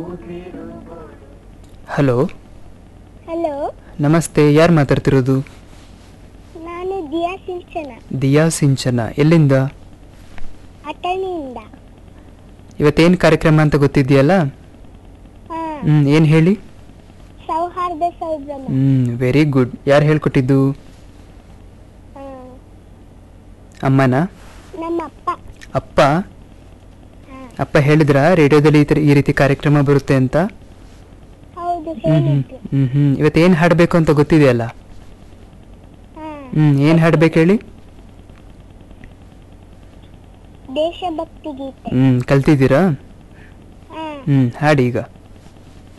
Hello hello ನಮಸ್ತೆ ಯಾರು ಮಾತಾಡ್ತಿರೋದು ನಾನು ದಿಯಾ ಸಿಂಚನ ದಿಯಾ ಸಿಂಚನ ಎಲ್ಲಿಂದ ಅಟಣಿಯಿಂದ ಇವತ್ತೇನು ಕಾರ್ಯಕ್ರಮ ಅಂತ ಗೊತ್ತಿದೆಯಲ್ಲ ಹಾ ಹ್ಮ್ ಏನು ಹೇಳಿ ಸೌಹಾರ್ದ ಸಂಭ್ರಮ ಹ್ಮ್ ವೆರಿ ಗುಡ್ ಯಾರು ಹೇಳ್ಕೊಟ್ಟಿದ್ದು ಹಾ. ಅಮ್ಮನ ನಮ್ಮ ಅಪ್ಪ ಅಪ್ಪ ಹಾ. ಅಪ್ಪ ಹೇಳಿದ್ರ ರೇಡಿಯೋದಲ್ಲಿ ಈ ತರ- ಈ ರೀತಿ ಕಾರ್ಯಕ್ರಮ ಬರುತ್ತೆ ಅಂತ ಹೌದು ಹ್ಮ್ ಹ್ಮ್ ಹೇಳಿದ್ರು ಹ್ಮ್ ಹ್ಮ್ ಇವತ್ತೇನು ಹಾಡಬೇಕು ಅಂತ ಗೊತ್ತಿದೆಯಲ್ಲ ಹಾ ಹ್ಮ್ ಏನು ಹಾಡ್ಬೇಕು ಹೇಳಿ ದೇಶಭಕ್ತಿ ಗೀತೆ ಹ್ಮ್ ಕಲ್ತಿದ್ದೀರಾ ಹಾ ಹ್ಮ್ ಹಾಡಿ ಈಗ